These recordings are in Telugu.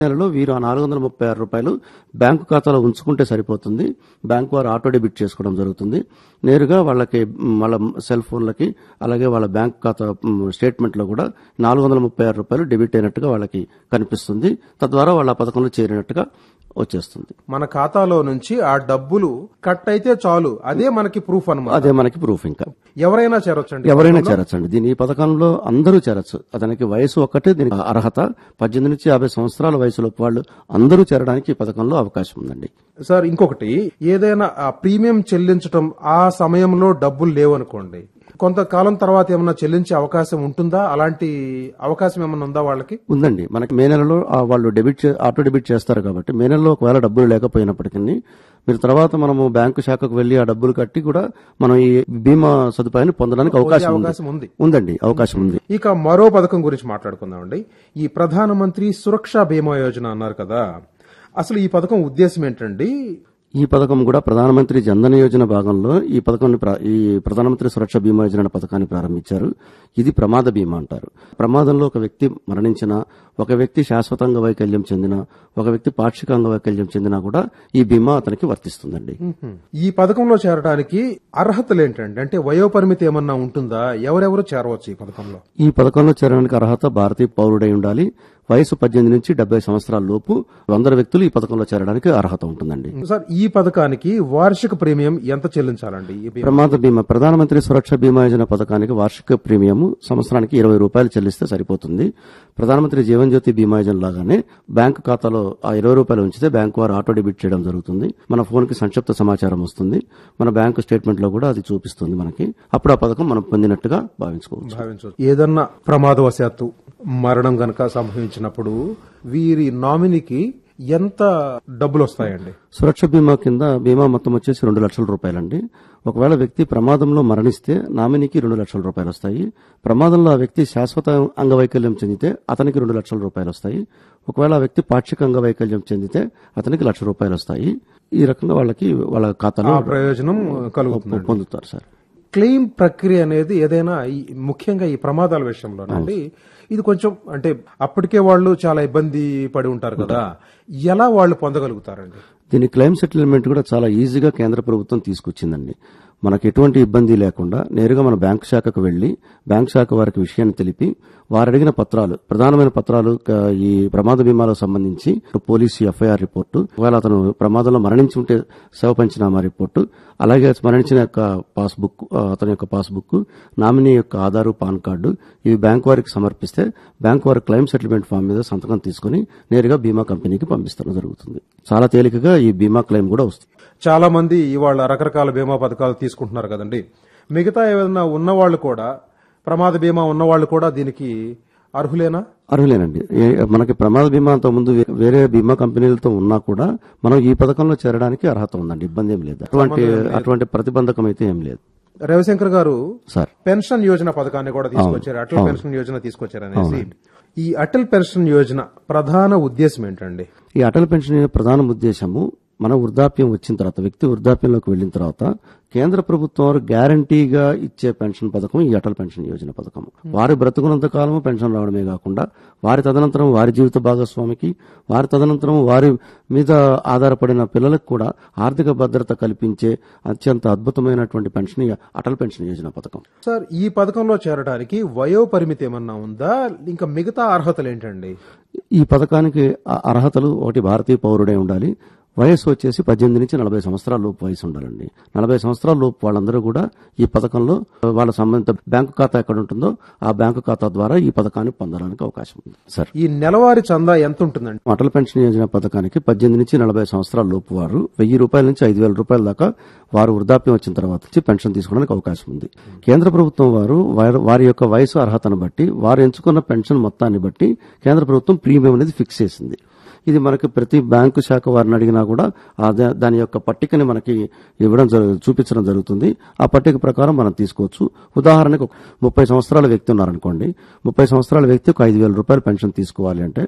నెలలో వీరు ఆ నాలుగు వందల ముప్పై ఆరు రూపాయలు బ్యాంకు ఖాతాలో ఉంచుకుంటే సరిపోతుంది బ్యాంకు వారు ఆటో డెబిట్ చేసుకోవడం జరుగుతుంది నేరుగా వాళ్ళకి మ్, వాళ్ళ సెల్ ఫోన్లకి అలాగే వాళ్ళ బ్యాంక్ ఖాతా మ్, స్టేట్మెంట్ లో కూడా నాలుగు వందల ముప్పై ఆరు రూపాయలు డెబిట్ అయినట్టుగా వాళ్ళకి కనిపిస్తుంది తద్వారా వాళ్ళ ఆ పథకంలో చేరినట్టుగా వచ్చేస్తుంది మన ఖాతాలో నుంచి ఆ డబ్బులు కట్ అయితే చాలు అదే మనకి ప్రూఫ్ అన్నమాట అదే మనకి ప్రూఫ్ ఇంకా ఎవరైనా చేరొచ్చండి ఎవరైనా చేరొచ్చండి దీని ఈ పథకంలో అందరూ చేరొచ్చు అతనికి వయసు ఒక్కటే దీనికి అర్హత పద్దెనిమిది నుంచి యాభై సంవత్సరాల వయసులోపు వాళ్ళు అందరూ చేరడానికి ఈ పథకంలో అవకాశం ఉందండి సార్ ఇంకొకటి ఏదైనా ఆ ప్రీమియం చెల్లించటం ఆ సమయంలో డబ్బులు లేవనుకోండి కొంతకాలం తర్వాత ఏమన్నా చెల్లించే అవకాశం ఉంటుందా అలాంటి అవకాశం ఏమన్నా ఉందా వాళ్ళకి ఉందండి మనకి మే నెలలో ఆ వాళ్ళు డెబిట్ చే- ఆటో డెబిట్ చేస్తారు కాబట్టి మే నెలలో ఒకవేళ డబ్బులు లేకపోయినప్పటికీ మీరు తర్వాత మనము బ్యాంకు శాఖకు వెళ్లి ఆ డబ్బులు కట్టి కూడా మనం ఈ బీమా సదుపాయాన్ని పొందడానికి అవకాశం అవకాశం ఉంది ఉంది ఉందండి అవకాశం ఉంది ఇక మరో పథకం గురించి మాట్లాడుకుందామండి ఈ ప్రధానమంత్రి సురక్ష బీమా యోజన అన్నారు కదా అసలు ఈ పథకం ఉద్దేశం ఏంటండి ఈ పథకం కూడా ప్రధానమంత్రి జన్ధన్ యోజన భాగంలో ఈ పథకాన్ని ప్ర- ఈ ప్రధానమంత్రి సురక్ష బీమా యోజన అనే పథకాన్ని ప్రారంభించారు ఇది ప్రమాద బీమా అంటారు ప్రమాదంలో ఒక వ్యక్తి మరణించిన ఒక వ్యక్తి శాశ్వత అంగవైకల్యం చెందిన ఒక వ్యక్తి పాక్షిక అంగవైకల్యం చెందినా కూడా ఈ బీమా అతనికి వర్తిస్తుందండి ఈ పథకంలో చేరడానికి అర్హతలు ఏంటండి అంటే వయోపరిమితి ఏమన్నా ఉంటుందా ఎవరెవరు చేరవచ్చు ఈ పథకంలో ఈ పథకంలో చేరడానికి అర్హత భారతీయ పౌరుడై ఉండాలి వయసు పద్దెనిమిది నుంచి డెబ్బై సంవత్సరాల లోపు వందల వ్యక్తులు ఈ పథకంలో చేరడానికి అర్హత ఉంటుందండి సార్ ఈ పథకానికి వార్షిక ప్రీమియం ఎంత చెల్లించాలండి ఈ బీమా? ప్రమాద బీమా ప్రధానమంత్రి సురక్ష బీమా యోజన పథకానికి వార్షిక ప్రీమియం సంవత్సరానికి ఇరవై రూపాయలు చెల్లిస్తే సరిపోతుంది ప్రధానమంత్రి జీవన్ జ్యోతి బీమా యోజన లాగానే బ్యాంకు ఖాతాలో ఆ ఇరవై రూపాయలు ఉంచితే బ్యాంకు వారు ఆటో డెబిట్ చేయడం జరుగుతుంది మన ఫోన్ కి సంక్షిప్త సమాచారం వస్తుంది మన బ్యాంకు స్టేట్మెంట్ లో కూడా అది చూపిస్తుంది మనకి అప్పుడు ఆ పథకం మనం పొందినట్టుగా భావించుకోవచ్చు భావించవచ్చు ఏదన్నా ప్రమాదవశాత్తు మరణం గనక సంభవించినప్పుడు వీరి నామినీకి ఎంత డబ్బులు వస్తాయండి సురక్ష బీమా కింద బీమా మొత్తం వచ్చేసి రెండు లక్షల రూపాయలండి ఒకవేళ వ్యక్తి ప్రమాదంలో మరణిస్తే నామినీకి రెండు లక్షల రూపాయలు వస్తాయి ప్రమాదంలో ఆ వ్యక్తి శాశ్వత అంగవైకల్యం చెందితే అతనికి రెండు లక్షల రూపాయలు వస్తాయి ఒకవేళ ఆ వ్యక్తి పాక్షిక అంగవైకల్యం చెందితే అతనికి లక్ష రూపాయలు వస్తాయి ఈ రకంగా వాళ్ళకి వాళ్ళ ఖాతాలో ఆ ప్రయోజనం కలుగుతుంది పొందుతారు సార్ క్లెయిమ్ ప్రక్రియ అనేది ఏదైనా ఈ- ముఖ్యంగా ఈ ప్రమాదాల విషయంలోనండి ఇది కొంచెం అంటే అప్పటికే వాళ్ళు చాలా ఇబ్బంది పడి ఉంటారు కదా ఎలా వాళ్ళు పొందగలుగుతారండి దీని క్లెయిమ్ సెటిల్మెంట్ కూడా చాలా ఈజీగా కేంద్ర ప్రభుత్వం తీసుకొచ్చిందండి మనకు ఎటువంటి ఇబ్బంది లేకుండా నేరుగా మన బ్యాంకు శాఖకు వెళ్లి బ్యాంకు శాఖ వారికి విషయాన్ని తెలిపి వారు అడిగిన పత్రాలు ప్రధానమైన పత్రాలు క- ఈ ప్రమాద బీమాలకు సంబంధించి పోలీసు ఎఫ్ఐఆర్ రిపోర్టు ఒకవేళ అతను ప్రమాదంలో మరణించి ఉంటే శవ పంచనామా రిపోర్టు అలాగే మరణించిన యొక్క పాస్బుక్ ఆ, అతని యొక్క పాస్బుక్ నామినీ యొక్క ఆధారు పాన్ కార్డు ఇవి బ్యాంకు వారికి సమర్పిస్తే బ్యాంకు వారి క్లెయిమ్ సెటిల్మెంట్ ఫామ్ మీద సంతకం తీసుకుని నేరుగా బీమా కంపెనీకి పంపిస్తడం జరుగుతుంది చాలా తేలికగా ఈ బీమా క్లెయిమ్ కూడా వస్తుంది చాలా మంది ఇవాళ రకరకాల బీమా పథకాలు తీసుకుంటున్నారు కదండి మిగతా ఏదైనా ఉన్నవాళ్ళు కూడా ప్రమాద బీమా ఉన్నవాళ్ళు కూడా దీనికి అర్హులేనా అర్హులేనండి ఏ- మనకి ప్రమాద బీమా అంత ముందు వే- వేరే బీమా కంపెనీలతో ఉన్నా కూడా మనం ఈ పథకంలో చేరడానికి అర్హత ఉందండి ఇబ్బంది ఏం లేదు అటువంటి అటువంటి ప్రతిబంధకం అయితే ఏం లేదు రవిశంకర్ గారు సార్ పెన్షన్ యోజన పథకాన్ని కూడా తీసుకొచ్చారు అటల్ పెన్షన్ యోజన తీసుకొచ్చారు అనేసి ఈ అటల్ పెన్షన్ యోజన ప్రధాన ఉద్దేశం ఏంటండి ఈ అటల్ పెన్షన్ యోజన ప్రధాన ఉద్దేశము మన వృద్ధాప్యం వచ్చిన తర్వాత వ్యక్తి వృద్ధాప్యంలోకి వెళ్ళిన తర్వాత కేంద్ర ప్రభుత్వం వారు గ్యారంటీగా ఇచ్చే పెన్షన్ పథకం ఈ అటల్ పెన్షన్ యోజన పథకం వారి బ్రతుకున్నంత కాలము పెన్షన్ రావడమే కాకుండా వారి తదనంతరం వారి జీవిత భాగస్వామికి వారి తదనంతరం వారి మీద ఆధారపడిన పిల్లలకు కూడా ఆర్థిక భద్రత కల్పించే అత్యంత అద్భుతమైనటువంటి పెన్షన్ ఈ అటల్ పెన్షన్ యోజన పథకం సార్ ఈ పథకంలో చేరడానికి వయో పరిమితి ఏమన్నా ఉందా ఇంకా మిగతా అర్హతలు ఏంటండి ఈ పథకానికి అ- అర్హతలు ఒకటి భారతీయ పౌరుడే ఉండాలి వయసు వచ్చేసి పద్దెనిమిది నుంచి నలభై సంవత్సరాల లోపు వయసు ఉండాలండి నలభై సంవత్సరాల లోపు వాళ్ళందరూ కూడా ఈ పథకంలో వాళ్ళ సంబంధిత బ్యాంకు ఖాతా ఎక్కడ ఉంటుందో ఆ బ్యాంకు ఖాతా ద్వారా ఈ పథకాన్ని పొందడానికి అవకాశం ఉంది సార్ ఈ నెలవారీ చందా ఎంత ఉంటుందండి అటల్ పెన్షన్ యోజన పథకానికి పద్దెనిమిది నుంచి నలభై సంవత్సరాల లోపు వారు వెయ్యి రూపాయల నుంచి ఐదు వేల రూపాయల దాకా వారు వృద్ధాప్యం వచ్చిన తర్వాత నుంచి పెన్షన్ తీసుకోవడానికి అవకాశం ఉంది కేంద్ర ప్రభుత్వం వారు వారి- వారి యొక్క వయసు అర్హతను బట్టి వారు ఎంచుకున్న పెన్షన్ మొత్తాన్ని బట్టి కేంద్ర ప్రభుత్వం ప్రీమియం అనేది ఫిక్స్ చేసింది ఇది మనకి ప్రతి బ్యాంకు శాఖ వారిని అడిగినా కూడా ఆ దా- దాని యొక్క పట్టికని మనకి ఇవ్వడం జరు- చూపించడం జరుగుతుంది ఆ పట్టిక ప్రకారం మనం తీసుకోవచ్చు ఉదాహరణకు ఒక ముప్పై సంవత్సరాల వ్యక్తి ఉన్నారనుకోండి ముప్పై సంవత్సరాల వ్యక్తి ఒక ఐదు వేల రూపాయలు పెన్షన్ తీసుకోవాలి అంటే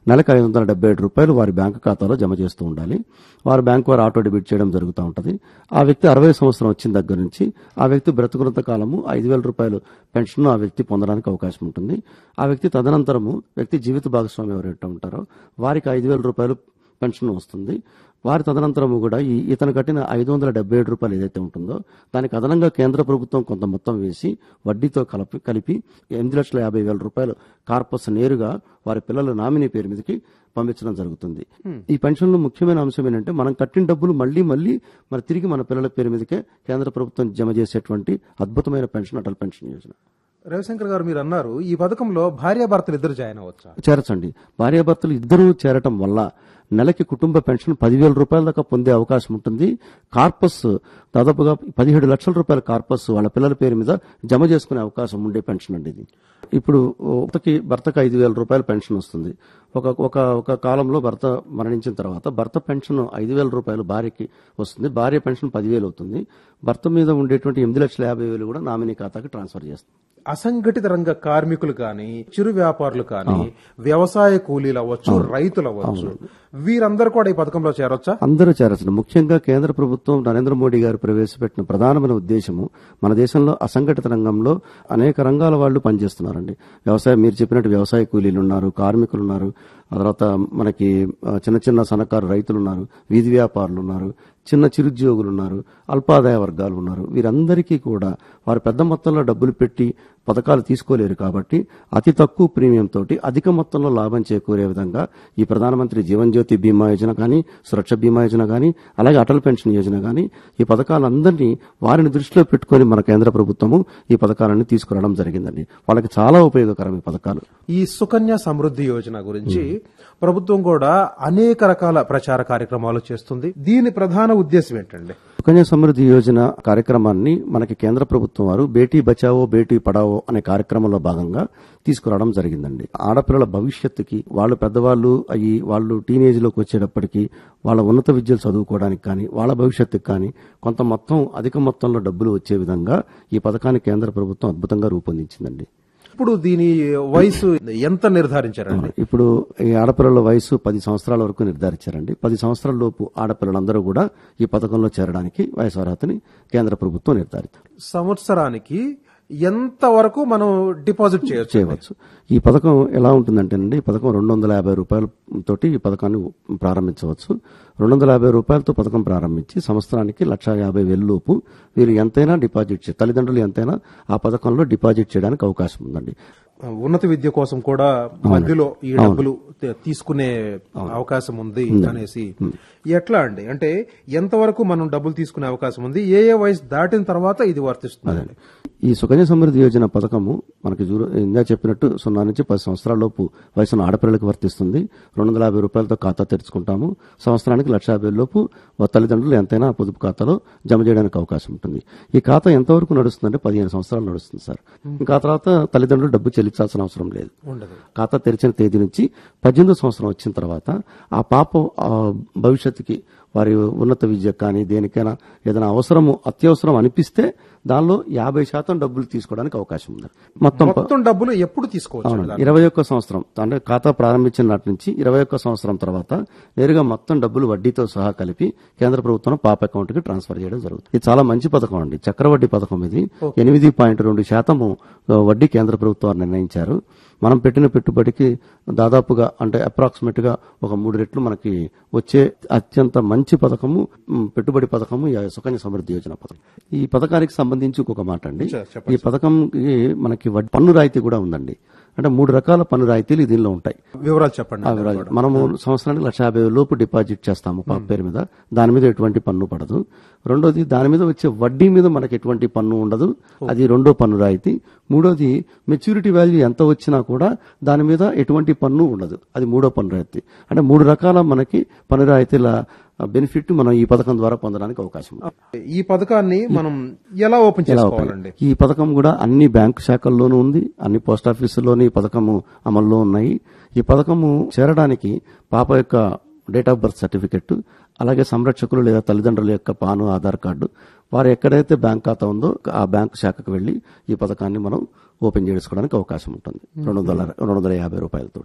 నెలకు ఐదు వందల డెబ్బై ఏడు రూపాయలు వారి బ్యాంకు ఖాతాలో జమ చేస్తూ ఉండాలి వారి బ్యాంకు వారు ఆటో డెబిట్ చేయడం జరుగుతూ ఉంటుంది ఆ వ్యక్తి అరవై సంవత్సరం వచ్చిన దగ్గర నుంచి ఆ వ్యక్తి బ్రతుకున్నంత కాలము ఐదు వేల రూపాయలు పెన్షన్ ఆ వ్యక్తి పొందడానికి అవకాశం ఉంటుంది ఆ వ్యక్తి తదనంతరము వ్యక్తి జీవిత భాగస్వామి ఎవరైతే ఉంటారో వారికి ఐదు వేల రూపాయలు పెన్షన్ వస్తుంది వారి తదనంతరము కూడా ఈ ఇతను కట్టిన ఐదు వందల డెబ్బై ఏడు రూపాయలు ఏదైతే ఉంటుందో దానికి అదనంగా కేంద్ర ప్రభుత్వం కొంత మొత్తం వేసి వడ్డీతో కలిపి కలిపి ఎనిమిది లక్షల యాభై వేల రూపాయలు కార్పస్ నేరుగా వారి పిల్లల నామినీ పేరు మీదకి పంపించడం జరుగుతుంది ఈ పెన్షన్లో ముఖ్యమైన అంశం ఏంటంటే మనం కట్టిన డబ్బులు మళ్ళీ మళ్ళీ మరి తిరిగి మన పిల్లల పేరు మీదకే కేంద్ర ప్రభుత్వం జమ చేసేటువంటి అద్భుతమైన పెన్షన్ అటల్ పెన్షన్ యోజన రవిశంకర్ గారు మీరు అన్నారు ఈ పథకంలో భార్యాభర్తలు ఇద్దరు జాయిన్ అవ్వచ్చా చేరచండి భార్యాభర్తలు ఇద్దరూ చేరటం వల్ల నెలకి కుటుంబ పెన్షన్ పదివేల రూపాయల దాకా పొందే అవకాశం ఉంటుంది కార్పస్ దాదాపుగా పదిహేడు లక్షల రూపాయల కార్పస్ వాళ్ళ పిల్లల పేరు మీద జమ చేసుకునే అవకాశం ఉండే పెన్షన్ అండి ఇది ఇప్పుడు ఒకకి భర్తకు ఐదు వేల రూపాయల పెన్షన్ వస్తుంది ఒక ఒక ఒక కాలంలో భర్త మరణించిన తర్వాత భర్త పెన్షన్ ఐదు వేల రూపాయలు భార్యకి వస్తుంది భార్య పెన్షన్ పదివేలు అవుతుంది భర్త మీద ఉండేటువంటి ఎనిమిది లక్షల యాభై వేలు కూడా నామినీ ఖాతాకి ట్రాన్స్ఫర్ చేస్తుంది అసంఘటిత రంగ కార్మికులు కానీ చిరు వ్యాపారులు కానీ వ్యవసాయ కూలీలు అవ్వచ్చు రైతులు అవ్వచ్చు వీరందరూ కూడా ఈ పథకంలో చేరొచ్చా అందరూ చేరచ్చు ముఖ్యంగా కేంద్ర ప్రభుత్వం నరేంద్ర మోడీ గారు ప్రవేశపెట్టిన ప్రధానమైన ఉద్దేశము మన దేశంలో అసంఘటిత రంగంలో అనేక రంగాల వాళ్ళు పనిచేస్తున్నారండి వ్యవసాయం మీరు చెప్పినట్టు వ్యవసాయ కూలీలు ఉన్నారు కార్మికులు ఉన్నారు ఆ తర్వాత మనకి ఆ, చిన్న చిన్న సన్నకారు రైతులు ఉన్నారు వీధి వ్యాపారులు ఉన్నారు చిన్న చిరుద్యోగులు ఉన్నారు అల్పాదాయ వర్గాలు ఉన్నారు వీరందరికీ కూడా వారు పెద్ద మొత్తంలో డబ్బులు పెట్టి పథకాలు తీసుకోలేరు కాబట్టి అతి తక్కువ ప్రీమియం తోటి అధిక మొత్తంలో లాభం చేకూరే విధంగా ఈ ప్రధానమంత్రి జీవన్ జ్యోతి బీమా యోజన కానీ సురక్ష బీమా యోజన కానీ అలాగే అటల్ పెన్షన్ యోజన కానీ ఈ పథకాలందరినీ వారిని దృష్టిలో పెట్టుకొని మన కేంద్ర ప్రభుత్వము ఈ పథకాలను తీసుకురావడం జరిగిందండి వాళ్ళకి చాలా ఉపయోగకరం ఈ పథకాలు ఈ సుకన్య సమృద్ధి యోజన గురించి ప్రభుత్వం కూడా అనేక రకాల ప్రచార కార్యక్రమాలు చేస్తుంది దీని ప్రధాన ఉద్దేశం ఏంటండి సుకన్య సమృద్ధి యోజన కార్యక్రమాన్ని మనకి కేంద్ర ప్రభుత్వం వారు బేటీ బచావో బేటీ పడావో అనే కార్యక్రమంలో భాగంగా తీసుకురావడం జరిగిందండి ఆడపిల్లల భవిష్యత్తుకి వాళ్ళు పెద్దవాళ్ళు అయ్యి వాళ్ళు టీనేజ్ లోకి వచ్చేటప్పటికి వాళ్ళ ఉన్నత విద్యలు చదువుకోవడానికి కానీ వాళ్ళ భవిష్యత్తుకి కానీ కొంత మొత్తం అధిక మొత్తంలో డబ్బులు వచ్చే విధంగా ఈ పథకాన్ని కేంద్ర ప్రభుత్వం అద్భుతంగా రూపొందించిందండి ఇప్పుడు దీని వయసు ఎంత నిర్ధారించారండి ఇప్పుడు ఈ ఆడపిల్లల వయసు పది సంవత్సరాల వరకు నిర్ధారించారండి పది సంవత్సరాల లోపు ఆడపిల్లలందరూ కూడా ఈ పథకంలో చేరడానికి వయసు అర్హతని కేంద్ర ప్రభుత్వం నిర్ధారించారు సంవత్సరానికి ఎంత వరకు మనం డిపాజిట్ చేయొచ్చు చేయవచ్చు ఈ పథకం ఎలా ఉంటుందంటేనండి ఈ పథకం రెండు వందల యాభై రూపాయల తోటి ఈ పథకాన్ని ప్రారంభించవచ్చు రెండు వందల యాభై రూపాయలతో పథకం ప్రారంభించి సంవత్సరానికి లక్ష యాభై వేల లోపు వీరు ఎంతైనా డిపాజిట్ చే తల్లిదండ్రులు ఎంతైనా ఆ పథకంలో డిపాజిట్ చేయడానికి అవకాశం ఉందండి ఉన్నత విద్య కోసం కూడా మధ్యలో ఈ డబ్బులు తీ- తీసుకునే అవకాశం ఉంది అనేసి ఎట్లా అండి అంటే ఎంతవరకు మనం డబ్బులు తీసుకునే అవకాశం ఉంది ఏ ఏ వయసు దాటిన తర్వాత ఇది వర్తిస్తుంది ఈ సుకన్య సమృద్ధి యోజన పథకము మనకి జూరు ఇందా చెప్పినట్టు సున్నా నుంచి పది సంవత్సరాల లోపు వయసున్న ఆడపిల్లలకు వర్తిస్తుంది రెండు వందల యాభై రూపాయలతో ఖాతా తెరుచుకుంటాము సంవత్సరానికి లక్ష యాభై లోపు వా- తల్లిదండ్రులు ఎంతైనా ఆ పొదుపు ఖాతాలో జమ చేయడానికి అవకాశం ఉంటుంది ఈ ఖాతా ఎంతవరకు నడుస్తుందంటే పదిహేను సంవత్సరాలు నడుస్తుంది సార్ ఇంకా ఆ తర్వాత తల్లిదండ్రులు డబ్బు చెల్లించాల్సిన అవసరం లేదు ఉండదు ఖాతా తెరిచిన తేదీ నుంచి పద్దెనిమిదో సంవత్సరం వచ్చిన తర్వాత ఆ పాప ఆ, భవిష్యత్తుకి వారి ఉన్నత విద్య కానీ దేనికైనా ఏదైనా అవసరము అత్యవసరం అనిపిస్తే దానిలో యాభై శాతం డబ్బులు తీసుకోవడానికి అవకాశం ఉంది మొత్తం ప- మొత్తం డబ్బులు ఎప్పుడు తీసుకోవచ్చు అవునండి ఇరవై ఒక్క సంవత్సరం అంటే ఖాతా ప్రారంభించిన నాటి నుంచి ఇరవై ఒక్క సంవత్సరం తర్వాత నేరుగా మొత్తం డబ్బులు వడ్డీతో సహా కలిపి కేంద్ర ప్రభుత్వం పాప అకౌంట్ కి ట్రాన్స్ఫర్ చేయడం జరుగుతుంది ఇది చాలా మంచి పథకం అండి చక్రవడ్డీ పథకం ఇది ఎనిమిది పాయింట్ రెండు శాతము ఆ, వడ్డీ కేంద్ర ప్రభుత్వం వారు నిర్ణయించారు మనం పెట్టిన పెట్టుబడికి దాదాపుగా అంటే అప్రాక్సిమేట్ గా ఒక మూడు రెట్లు మనకి వచ్చే అత్యంత మంచి పథకము మ్, పెట్టుబడి పథకము ఈ సుకన్య సమృద్ధి యోజన పథకం ఈ పథకానికి సంబంధించి ఒక మాట అండి చెప్పండి. ఈ పథకంకి మనకి వడ్- పన్ను రాయితీ కూడా ఉందండి అంటే మూడు రకాల పన్ను రాయితీలు దీనిలో ఉంటాయి వివరాలు చెప్పండి ఆ వివరాలు. మనము సంవత్సరానికి లక్ష యాభై వేల లోపు డిపాజిట్ చేస్తాము పాప పేరు మీద దాని మీద ఎటువంటి పన్ను పడదు రెండోది దాని మీద వచ్చే వడ్డీ మీద మనకి ఎటువంటి పన్ను ఉండదు అది రెండో పన్ను రాయితీ మూడోది మెచ్యూరిటీ వాల్యూ ఎంత వచ్చినా కూడా దాని మీద ఎటువంటి పన్ను ఉండదు అది మూడో పన్ను రాయితీ అంటే మూడు రకాల మనకి పన్ను రాయితీల బెనిఫిట్ మనం ఈ పథకం ద్వారా పొందడానికి అవకాశం ఉంది ఈ పథకాన్ని మనం ఎలా ఓపెన్ చేసుకోవాలండి ఈ పథకం కూడా అన్ని బ్యాంకు శాఖల్లోనూ ఉంది అన్ని పోస్ట్ ఆఫీసుల్లోని ఈ పథకము అమల్లో ఉన్నాయి ఈ పథకము చేరడానికి పాప యొక్క డేట్ ఆఫ్ బర్త్ సర్టిఫికెట్ అలాగే సంరక్షకులు లేదా తల్లిదండ్రుల యొక్క పాను ఆధార్ కార్డు వారు ఎక్కడైతే బ్యాంక్ ఖాతా ఉందో ఆ బ్యాంక్ శాఖకు వెళ్లి ఈ పథకాన్ని మనం ఓపెన్ చేసుకోవడానికి అవకాశం ఉంటుంది రెండు వందల రెండు వందల యాభై రూపాయలతోటి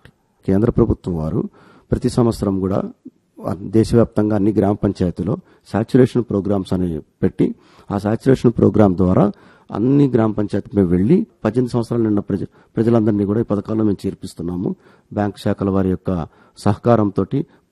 కేంద్ర ప్రభుత్వం వారు ప్రతి సంవత్సరం కూడా దేశవ్యాప్తంగా అన్ని గ్రామ పంచాయతీలో సాచురేషన్ ప్రోగ్రామ్స్ అని పెట్టి ఆ సాచురేషన్ ప్రోగ్రామ్ ద్వారా అన్ని గ్రామ పంచాయతీ వెళ్లి పద్దెనిమిది సంవత్సరాలు నిన్న ప్రజ ప్రజలందరినీ కూడా ఈ పథకాల్లో మేము చేర్పిస్తున్నాము బ్యాంక్ శాఖల వారి యొక్క సహకారంతో